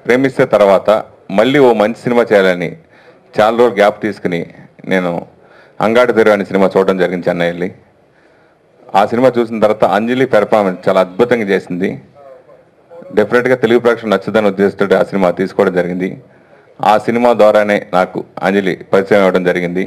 ప్రేమిస్తే తర్వాత మళ్ళీ ఓ మంచి సినిమా చేయాలని చాలా రోజులు గ్యాప్ తీసుకుని నేను అంగాడి తెరు అనే సినిమా చూడడం జరిగింది చెన్నై వెళ్ళి ఆ సినిమా చూసిన తర్వాత అంజలి పెర్ఫార్మెన్స్ చాలా అద్భుతంగా చేసింది డెఫినెట్గా తెలుగు ప్రేక్షకులు నచ్చుదని ఉద్దేశంతో ఆ సినిమా తీసుకోవడం జరిగింది ఆ సినిమా ద్వారానే నాకు అంజలి పరిచయం అవ్వడం జరిగింది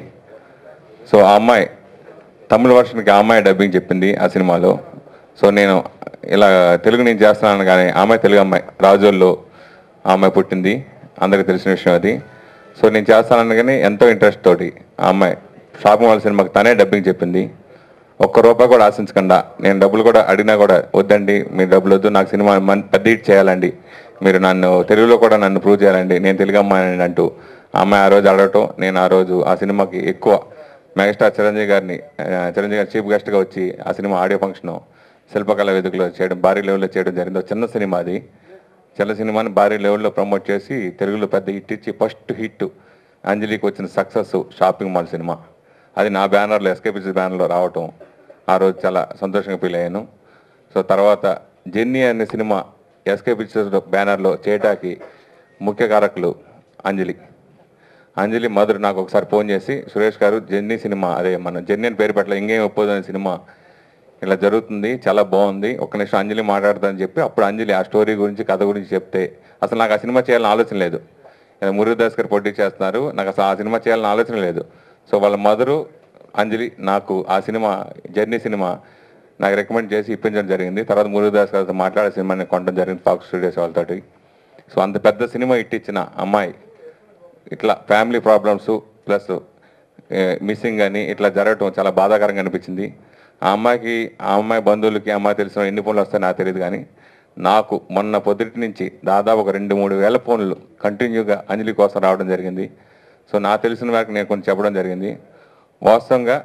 సో ఆ అమ్మాయి తమిళ వర్షన్కి ఆ అమ్మాయి డబ్బింగ్ చెప్పింది ఆ సినిమాలో సో నేను ఇలా తెలుగు నేను చేస్తున్నాను కానీ ఆ అమ్మాయి తెలుగు అమ్మాయి రాజోల్లో ఆ అమ్మాయి పుట్టింది అందరికీ తెలిసిన విషయం అది సో నేను చేస్తానని కానీ ఎంతో ఇంట్రెస్ట్ తోటి ఆ అమ్మాయి షాపింగ్ మాల్ సినిమాకి తనే డబ్బింగ్ చెప్పింది ఒక్క రూపాయి కూడా ఆశించకుండా నేను డబ్బులు కూడా అడిగినా కూడా వద్దండి మీరు డబ్బులు వద్దు నాకు సినిమా మన్- పెద్ద హిట్ చేయాలండి మీరు నన్ను తెలుగులో కూడా నన్ను ప్రూవ్ చేయాలండి నేను తెలుగు అమ్మాయిని అంటూ ఆ అమ్మాయి ఆ రోజు అడగటం నేను ఆ రోజు ఆ సినిమాకి ఎక్కువ మెగాస్టార్ చిరంజీవి గారిని ఆ, చిరంజీవి గారు చీఫ్ గెస్ట్గా వచ్చి ఆ సినిమా ఆడియో ఫంక్షన్ శిల్పకళ వేదికలో చేయడం భారీ లెవెల్లో చేయడం జరిగింది ఒక చిన్న సినిమా అది చిన్న సినిమాని భారీ లెవెల్లో ప్రమోట్ చేసి తెలుగులో పెద్ద హిట్ ఇచ్చి ఫస్ట్ హిట్ అంజలికి వచ్చిన సక్సెస్ షాపింగ్ మాల్ సినిమా అది నా బ్యానర్లో ఎస్కేపీసీ బ్యానర్లో రావటం ఆ రోజు చాలా సంతోషంగా ఫీల్ అయ్యాను సో తర్వాత జెన్నీ అనే సినిమా ఎస్కే పిక్చర్స్ బ్యానర్లో చేయటానికి ముఖ్య కారకులు అంజలి అంజలి మధుర్ నాకు ఒకసారి ఫోన్ చేసి సురేష్ గారు జెన్నీ సినిమా అదే మన జెన్నీ అని పేరు పెట్టలే ఇంకేం ఒప్పదు అనే సినిమా ఇలా జరుగుతుంది చాలా బాగుంది ఒక్క నిమిషం అంజలి మాట్లాడతానని చెప్పి అప్పుడు అంజలి ఆ స్టోరీ గురించి కథ గురించి చెప్తే అసలు నాకు ఆ సినిమా చేయాలని ఆలోచన లేదు ఇలా మురుదాస్ గారు పోటీ చేస్తున్నారు నాకు అసలు ఆ సినిమా చేయాలని ఆలోచన లేదు సో వాళ్ళ మధురు అంజలి నాకు ఆ సినిమా జర్నీ సినిమా నాకు రికమెండ్ చేసి ఇప్పించడం జరిగింది తర్వాత మురుదాస్ గారితో మాట్లాడే సినిమాని కొనడం జరిగింది ఫాక్స్ స్టూడియోస్ వాళ్ళతోటి సో అంత పెద్ద సినిమా ఇట్టించిన అమ్మాయి ఇట్లా ఫ్యామిలీ ప్రాబ్లమ్స్ ప్లస్ మిస్సింగ్ అని ఇట్లా జరగటం చాలా బాధాకరంగా అనిపించింది ఆ అమ్మాయికి ఆ అమ్మాయి బంధువులకి ఆ అమ్మాయి తెలిసిన ఎన్ని ఫోన్లు వస్తాయో నాకు తెలియదు కానీ నాకు మొన్న పొద్దుటి నుంచి దాదాపు ఒక రెండు మూడు వేల ఫోన్లు కంటిన్యూగా అంజలి కోసం రావడం జరిగింది సో నాకు తెలిసిన వరకు నేను కొంచెం చెప్పడం జరిగింది వాస్తవంగా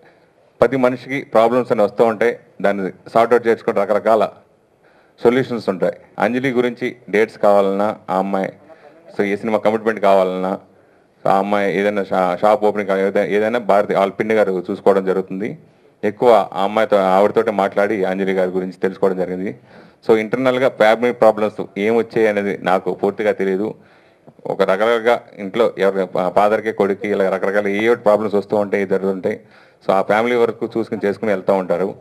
ప్రతి మనిషికి ప్రాబ్లమ్స్ అని వస్తూ ఉంటాయి దాన్ని సార్ట్అవుట్ చేసుకుని రకరకాల సొల్యూషన్స్ ఉంటాయి అంజలి గురించి డేట్స్ కావాలన్నా ఆ అమ్మాయి సో ఏ సినిమా కమిట్మెంట్ కావాలన్నా సో ఆ అమ్మాయి ఏదైనా షా షాప్ ఓపెనింగ్ కావాలి, ఏదైనా- ఏదైనా భారతి వాళ్ళ పిండి గారు చూసుకోవడం జరుగుతుంది ఎక్కువ ఆ అమ్మాయితో ఆవిడతోటే మాట్లాడి అంజలి గారి గురించి తెలుసుకోవడం జరిగింది సో ఇంటర్నల్గా ఫ్యామిలీ ప్రాబ్లమ్స్ ఏం వచ్చాయి అనేది నాకు పూర్తిగా తెలియదు ఒక రకరకాలుగా ఇంట్లో ఎవరి ఫాదర్కి కొడుకు ఇలా రకరకాల ఏ ప్రాబ్లమ్స్ వస్తూ ఉంటాయి జరుగుతుంటాయి సో ఆ ఫ్యామిలీ వరకు చూసుకుని చేసుకుని వెళ్తూ ఉంటారు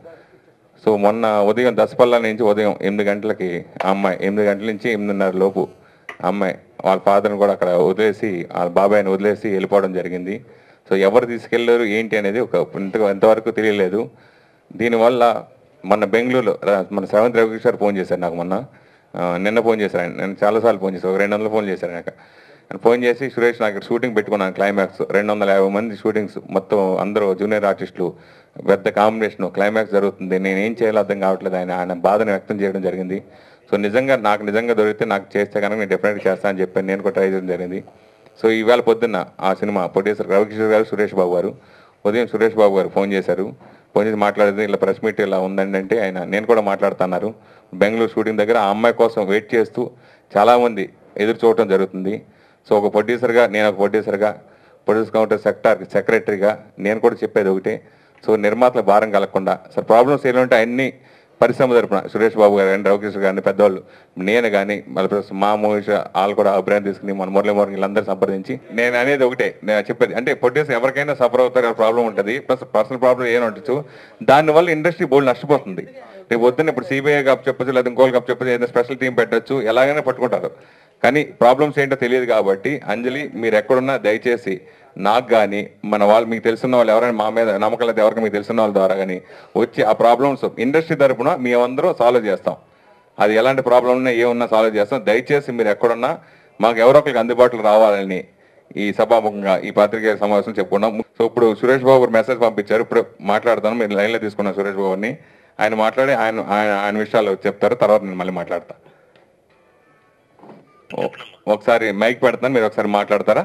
సో మొన్న ఉదయం దసపల్లా నుంచి ఉదయం ఎనిమిది గంటలకి ఆ అమ్మాయి ఎనిమిది గంటల నుంచి ఎనిమిదిన్నర లోపు ఆ అమ్మాయి వాళ్ళ ఫాదర్ని కూడా అక్కడ వదిలేసి వాళ్ళ బాబాయ్ని వదిలేసి వెళ్ళిపోవడం జరిగింది సో ఎవరు తీసుకెళ్లారు ఏంటి అనేది ఒక ఇంత ఎంతవరకు తెలియలేదు దీనివల్ల మొన్న బెంగళూరులో రా- మన సెవెంత్ రవికిషోర్ ఫోన్ చేశారు నాకు మొన్న ఆ, నిన్న ఫోన్ చేశారు ఆయన నేను చాలాసార్లు ఫోన్ చేశాను ఒక రెండు వందలు ఫోన్ చేశారు నాకు ఆయన ఫోన్ చేసి సురేష్ నాకు ఇక్కడ షూటింగ్ పెట్టుకున్నాను క్లైమాక్స్ రెండు వందల యాభై మంది షూటింగ్స్ మొత్తం అందరూ జూనియర్ ఆర్టిస్టులు పెద్ద కాంబినేషన్ క్లైమాక్స్ జరుగుతుంది నేను ఏం చేయాలో అర్థం కావట్లేదు ఆయన ఆయన బాధను వ్యక్తం చేయడం జరిగింది సో నిజంగా నాకు నిజంగా దొరికితే నాకు చేస్తే కనుక నేను డెఫినెట్గా చేస్తాను అని చెప్పాను నేను కూడా ట్రై చేయడం జరిగింది సో ఈవేళ పొద్దున్న ఆ సినిమా ప్రొడ్యూసర్ రవికిషోర్ గారు సురేష్ బాబు గారు ఉదయం సురేష్ బాబు గారు ఫోన్ చేశారు ఫోన్ చేసి మాట్లాడేది ఇలా ప్రెస్ మీట్ ఇలా ఉందండి అంటే ఆయన నేను కూడా మాట్లాడుతున్నారు బెంగళూరు షూటింగ్ దగ్గర ఆ అమ్మాయి కోసం వెయిట్ చేస్తూ చాలామంది ఎదురు చూడటం జరుగుతుంది సో ఒక ప్రొడ్యూసర్గా నేను ఒక ప్రొడ్యూసర్గా ప్రొడ్యూస్ కౌంటర్ సెక్టార్ సెక్రటరీగా నేను కూడా చెప్పేది ఒకటే సో నిర్మాతల భారం కలగకుండా సార్ ప్రాబ్లమ్స్ ఏమి ఉంటే అన్ని పరిశ్రమ తరపున సురేష్ బాబు గారు కానీ రవికృష్ణ గారిని పెద్దవాళ్ళు నేను కానీ మళ్ళీ ప్లస్ మా మూవీస్ వాళ్ళు కూడా అభిప్రాయం తీసుకుని మన మురళీ మోహన్ వీళ్ళందరూ సంప్రదించి నేను అనేది ఒకటే నేను చెప్పేది అంటే ప్రొడ్యూసర్ ఎవరికైనా సఫర్ అవుతారు ప్రాబ్లం ఉంటుంది ప్లస్ పర్సనల్ ప్రాబ్లం ఏమి ఉండొచ్చు దానివల్ల ఇండస్ట్రీ బోల్డ్ నష్టపోతుంది రేపు వద్దని ఇప్పుడు సిబిఐ కప్ చెప్పచ్చు లేదా ఇంకోళ్ళు కప్ చెప్పచ్చు ఏదైనా స్పెషల్ టీం పెట్టచ్చు ఎలాగైనా పట్టుకుంటారు కానీ ప్రాబ్లమ్స్ ఏంటో తెలియదు కాబట్టి అంజలి మీరు ఎక్కడున్నా దయచేసి నాకు కానీ మన వాళ్ళు మీకు తెలిసిన వాళ్ళు ఎవరైనా మా మీద నమ్మకం లేదా ఎవరికి మీకు తెలిసిన వాళ్ళ ద్వారా కానీ వచ్చి ఆ ప్రాబ్లమ్స్ ఇండస్ట్రీ తరపున మీ అందరూ సాల్వ్ చేస్తాం అది ఎలాంటి ప్రాబ్లం ఉన్నా ఏమున్నా సాల్వ్ చేస్తాం దయచేసి మీరు ఎక్కడున్నా మాకు ఎవరో ఒకరికి అందుబాటులో రావాలని ఈ సభాముఖంగా ఈ పత్రికా సమావేశం చెప్పుకున్నాం సో ఇప్పుడు సురేష్ బాబు గారు మెసేజ్ పంపించారు ఇప్పుడు మాట్లాడతాను మీరు లైన్లో తీసుకున్నాం సురేష్ బాబుని ఆయన మాట్లాడి ఆయన ఆయన ఆయన విషయాలు చెప్తారు తర్వాత నేను మళ్ళీ మాట్లాడతా ఓ- ఒకసారి మైక్ పెడతాను మీరు ఒకసారి మాట్లాడతారా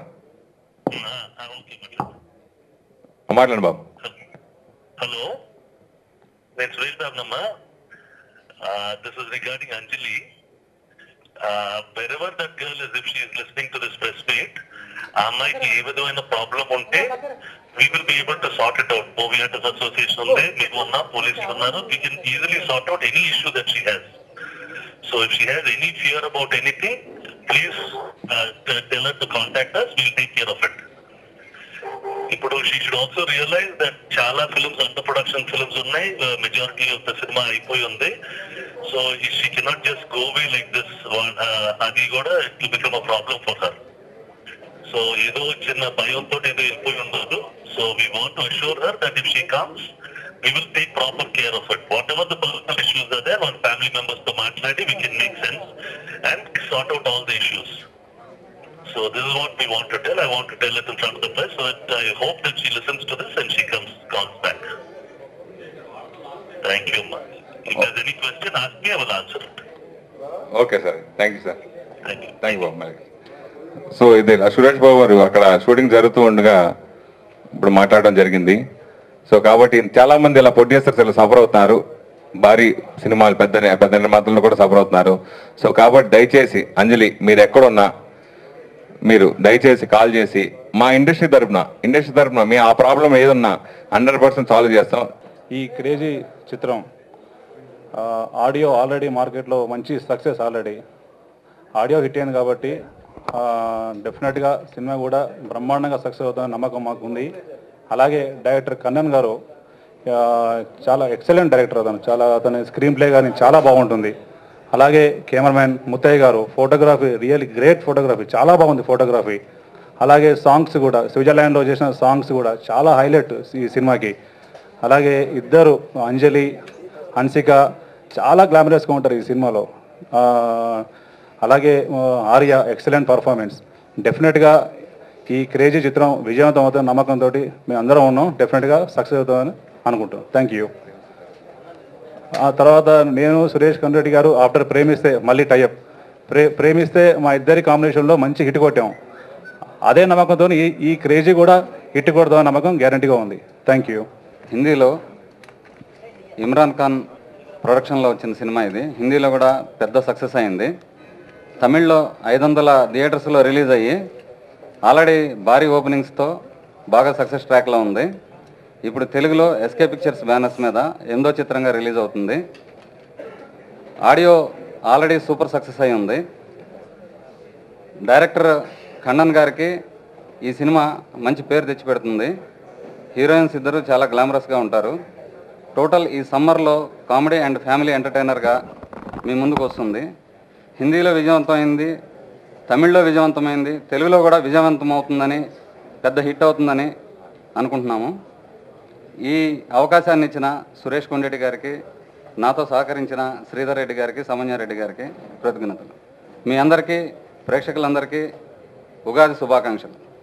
మాట్లాడండి బాబు హలో నేను సురేష్ బాబునమ్మా this is regarding Anjali wherever that girl is if she is listening to this press meet ఆ అమ్మాయికి ఏ విధమైన ప్రాబ్లం ఉంటే we will be able to sort it out movie artists association ఉంది మీకు ఉన్న పోలీసులు ఉన్నారు we can easily sort out any issue that she has so if she has any fear about anything please tell to contact us will take care of it ఇప్పుడు she should also realize that చాలా films under production films ఉన్నాయి majority of the cinema అయిపోయి ఉంది so she cannot just go way like this అది కూడా it become a problem for her so ఏదో చిన్న భయంతో ఏదో వెళ్ళిపోయి ఉండదు so we want to assure her that if she comes we will take proper care of it. Whatever the personal issues are there, one family members to మాట్లాడి we can make sense and sort out all the issues. So this is what we want to tell. I want to tell it in front of the press so that I hope that she listens to this and she comes calls back. Thank you, ma. If there's any question, ask me, I will answer it. Okay sir thank you sir Thank you. Thank you బాబు మరి so ఇది సురేష్ బాబు గారు అక్కడ shooting జరుగుతూ ఉండగా ఇప్పుడు మాట్లాడడం జరిగింది సో కాబట్టి చాలా మంది ఇలా ప్రొడ్యూసర్స్ ఇలా సఫర్ అవుతున్నారు భారీ సినిమాలు పెద్ద పెద్ద నిర్మాతలను కూడా సఫర్ అవుతున్నారు సో కాబట్టి దయచేసి అంజలి మీరు ఎక్కడున్నా మీరు దయచేసి కాల్ చేసి మా ఇండస్ట్రీ తరపున ఇండస్ట్రీ తరపున మీ ఆ ప్రాబ్లం ఏదన్నా హండ్రెడ్ పర్సెంట్ సాల్వ్ చేస్తాం ఈ క్రేజీ చిత్రం ఆ, ఆడియో ఆల్రెడీ మార్కెట్లో మంచి సక్సెస్ ఆల్రెడీ ఆడియో హిట్ అయింది కాబట్టి ఆ, డెఫినెట్గా సినిమా కూడా బ్రహ్మాండంగా సక్సెస్ అవుతుందని నమ్మకం మాకు ఉంది అలాగే డైరెక్టర్ కన్నన్ గారు ఆ, చాలా ఎక్సలెంట్ డైరెక్టర్ అతను చాలా అతని స్క్రీన్ ప్లే కానీ చాలా బాగుంటుంది అలాగే కెమెరామ్యాన్ ముత్తయ్య గారు ఫోటోగ్రఫీ రియల్లీ గ్రేట్ ఫోటోగ్రఫీ చాలా బాగుంది ఫోటోగ్రఫీ అలాగే సాంగ్స్ కూడా స్విట్జర్లాండ్లో చేసిన సాంగ్స్ కూడా చాలా హైలైట్ ఈ సినిమాకి అలాగే ఇద్దరు అంజలి హన్సిక చాలా గ్లామరస్గా ఉంటారు ఈ సినిమాలో ఆ, అలాగే ఆ, ఆర్య ఎక్సలెంట్ పర్ఫార్మెన్స్ డెఫినెట్గా ఈ క్రేజీ చిత్రం విజయవంతం అవుతున్న నమ్మకంతో మేము అందరం ఉన్నాం డెఫినెట్గా సక్సెస్ అవుతామని అనుకుంటున్నాం థ్యాంక్ యూ ఆ తర్వాత నేను సురేష్ కండ్రెడ్డి గారు ఆఫ్టర్ ప్రేమిస్తే మళ్ళీ టైఅప్ ప్రే ప్రేమిస్తే మా ఇద్దరి కాంబినేషన్లో మంచి హిట్ కొట్టాం అదే నమ్మకంతో ఈ ఈ క్రేజీ కూడా హిట్ కొడదామని నమ్మకం గ్యారంటీగా ఉంది థ్యాంక్ యూ హిందీలో ఇమ్రాన్ ఖాన్ ప్రొడక్షన్లో వచ్చిన సినిమా ఇది హిందీలో కూడా పెద్ద సక్సెస్ అయింది తమిళ్లో ఐదు వందల థియేటర్స్లో రిలీజ్ అయ్యి ఆల్రెడీ భారీ ఓపెనింగ్స్తో బాగా సక్సెస్ ట్రాక్లో ఉంది ఇప్పుడు తెలుగులో ఎస్కే పిక్చర్స్ బ్యానర్స్ మీద ఎనిమిదో చిత్రంగా రిలీజ్ అవుతుంది ఆడియో ఆల్రెడీ సూపర్ సక్సెస్ అయి ఉంది డైరెక్టర్ ఖండన్ గారికి ఈ సినిమా మంచి పేరు తెచ్చిపెడుతుంది హీరోయిన్స్ ఇద్దరు చాలా గ్లామరస్గా ఉంటారు టోటల్ ఈ సమ్మర్లో కామెడీ అండ్ ఫ్యామిలీ ఎంటర్టైనర్గా మీ ముందుకు వస్తుంది హిందీలో విజయవంతమైంది తమిళ్లో విజయవంతమైంది తెలుగులో కూడా విజయవంతం అవుతుందని పెద్ద హిట్ అవుతుందని అనుకుంటున్నాము ఈ అవకాశాన్ని ఇచ్చిన సురేష్ కొండెడ్డి గారికి నాతో సహకరించిన శ్రీధర్ రెడ్డి గారికి సమన్యారెడ్డి గారికి కృతజ్ఞతలు మీ అందరికీ ప్రేక్షకులందరికీ ఉగాది శుభాకాంక్షలు